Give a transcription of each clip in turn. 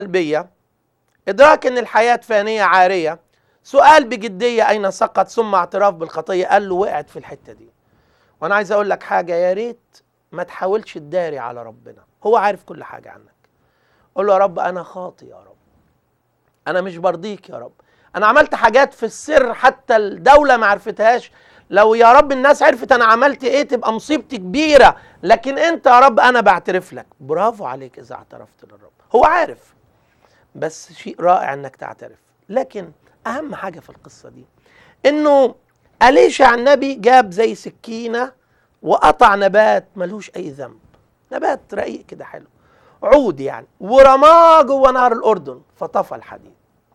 سلبية إدراك أن الحياة فانية عارية سؤال بجدية أين سقط ثم اعتراف بالخطية قال له وقعت في الحتة دي وأنا عايز أقول لك حاجة يا ريت ما تحاولش تداري على ربنا هو عارف كل حاجة عنك قول له يا رب أنا خاطي يا رب أنا مش برضيك يا رب أنا عملت حاجات في السر حتى الدولة ما عرفتهاش لو يا رب الناس عرفت أنا عملت إيه تبقى مصيبتي كبيرة لكن أنت يا رب أنا بعترف لك برافو عليك إذا اعترفت للرب هو عارف بس شيء رائع انك تعترف لكن اهم حاجه في القصه دي انه اليشع النبي جاب زي سكينه وقطع نبات ملوش اي ذنب نبات رقيق كده حلو عود يعني ورماه جوه نهر الاردن فطفى الحديد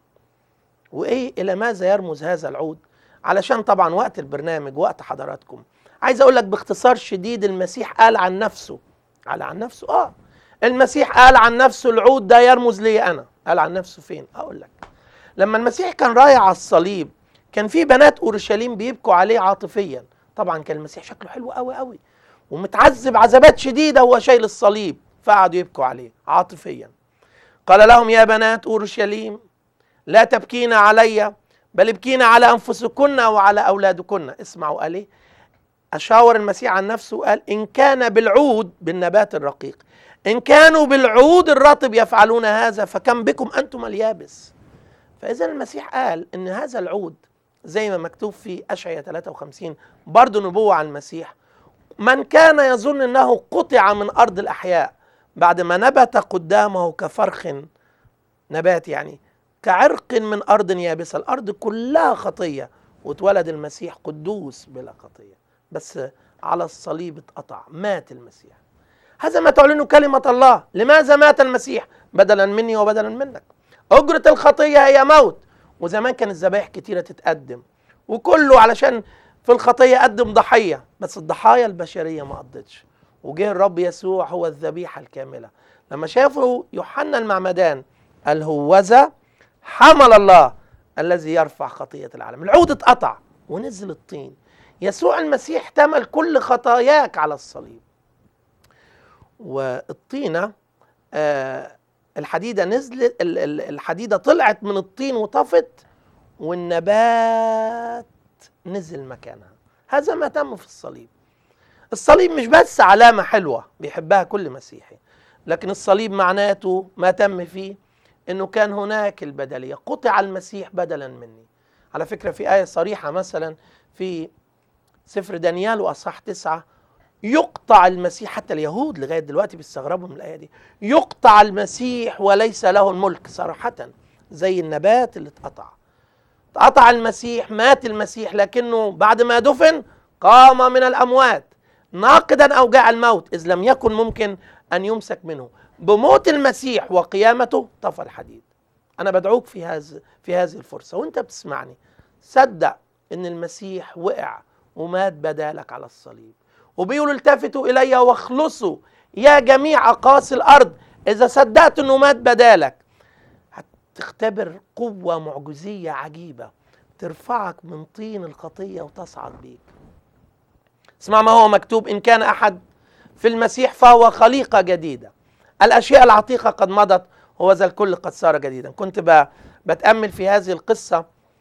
وايه الى ماذا يرمز هذا العود علشان طبعا وقت البرنامج وقت حضراتكم عايز اقول لك باختصار شديد المسيح قال عن نفسه قال عن نفسه اه المسيح قال عن نفسه العود ده يرمز لي انا قال عن نفسه فين اقول لك لما المسيح كان رايح على الصليب كان في بنات اورشليم بيبكوا عليه عاطفيا طبعا كان المسيح شكله حلو قوي قوي ومتعذب عذابات شديده وهو شايل الصليب فقعدوا يبكوا عليه عاطفيا قال لهم يا بنات اورشليم لا تبكين علي بل ابكين على انفسكن وعلى اولادكن اسمعوا قال ايه اشاور المسيح عن نفسه قال ان كان بالعود بالنبات الرقيق إن كانوا بالعود الرطب يفعلون هذا فكم بكم أنتم اليابس فإذا المسيح قال إن هذا العود زي ما مكتوب في أشعية 53 برضه نبوة عن المسيح من كان يظن أنه قطع من أرض الأحياء بعد ما نبت قدامه كفرخ نبات يعني كعرق من أرض يابسة الأرض كلها خطية واتولد المسيح قدوس بلا خطية بس على الصليب اتقطع مات المسيح هذا ما تعلنه كلمة الله لماذا مات المسيح بدلا مني وبدلا منك أجرة الخطية هي موت وزمان كانت الذبائح كتيرة تتقدم وكله علشان في الخطية قدم ضحية بس الضحايا البشرية ما قضتش وجه الرب يسوع هو الذبيحة الكاملة لما شافوا يوحنا المعمدان قال هوذا حمل الله الذي يرفع خطية العالم العود اتقطع ونزل الطين يسوع المسيح احتمل كل خطاياك على الصليب والطينه آه الحديده نزلت الحديده طلعت من الطين وطفت والنبات نزل مكانها هذا ما تم في الصليب الصليب مش بس علامه حلوه بيحبها كل مسيحي لكن الصليب معناته ما تم فيه انه كان هناك البدليه قطع المسيح بدلا مني على فكره في ايه صريحه مثلا في سفر دانيال واصحاح تسعه يقطع المسيح حتى اليهود لغايه دلوقتي بيستغربوا من الايه دي يقطع المسيح وليس له الملك صراحه زي النبات اللي اتقطع اتقطع المسيح مات المسيح لكنه بعد ما دفن قام من الاموات ناقدا اوجاع الموت اذ لم يكن ممكن ان يمسك منه بموت المسيح وقيامته طفى الحديد انا بدعوك في هذا في هذه الفرصه وانت بتسمعني صدق ان المسيح وقع ومات بدالك على الصليب وبيقولوا التفتوا الي واخلصوا يا جميع اقاصي الارض اذا صدقت انه مات بدالك هتختبر قوه معجزيه عجيبه ترفعك من طين الخطيه وتصعد بيك اسمع ما هو مكتوب ان كان احد في المسيح فهو خليقه جديده الاشياء العتيقه قد مضت وذا الكل قد صار جديدا كنت بتامل في هذه القصه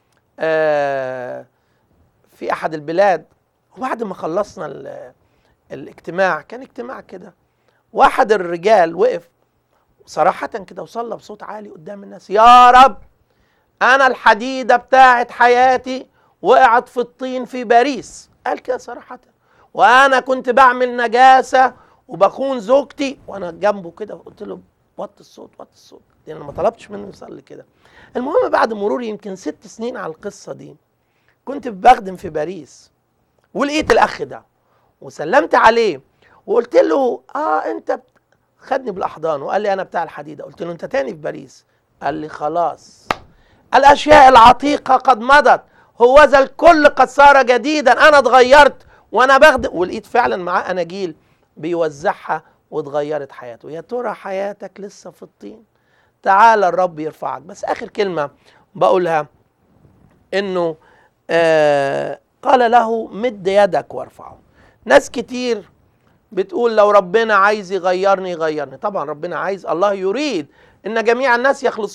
في احد البلاد وبعد ما خلصنا الاجتماع كان اجتماع كده واحد الرجال وقف صراحة كده وصلى بصوت عالي قدام الناس يا رب أنا الحديدة بتاعت حياتي وقعت في الطين في باريس قال كده صراحة وأنا كنت بعمل نجاسة وبخون زوجتي وأنا جنبه كده قلت له وطي الصوت وطي الصوت لأن أنا ما طلبتش منه يصلي كده المهم بعد مرور يمكن ست سنين على القصة دي كنت بخدم في باريس ولقيت الأخ ده وسلمت عليه وقلت له اه انت خدني بالاحضان وقال لي انا بتاع الحديده قلت له انت تاني في باريس قال لي خلاص الاشياء العتيقه قد مضت هوذا الكل قد صار جديدا انا اتغيرت وانا بخدم ولقيت فعلا معاه اناجيل بيوزعها واتغيرت حياته يا ترى حياتك لسه في الطين تعال الرب يرفعك بس اخر كلمه بقولها انه آه قال له مد يدك وارفعه ناس كتير بتقول لو ربنا عايز يغيرني يغيرني طبعا ربنا عايز الله يريد ان جميع الناس يخلصون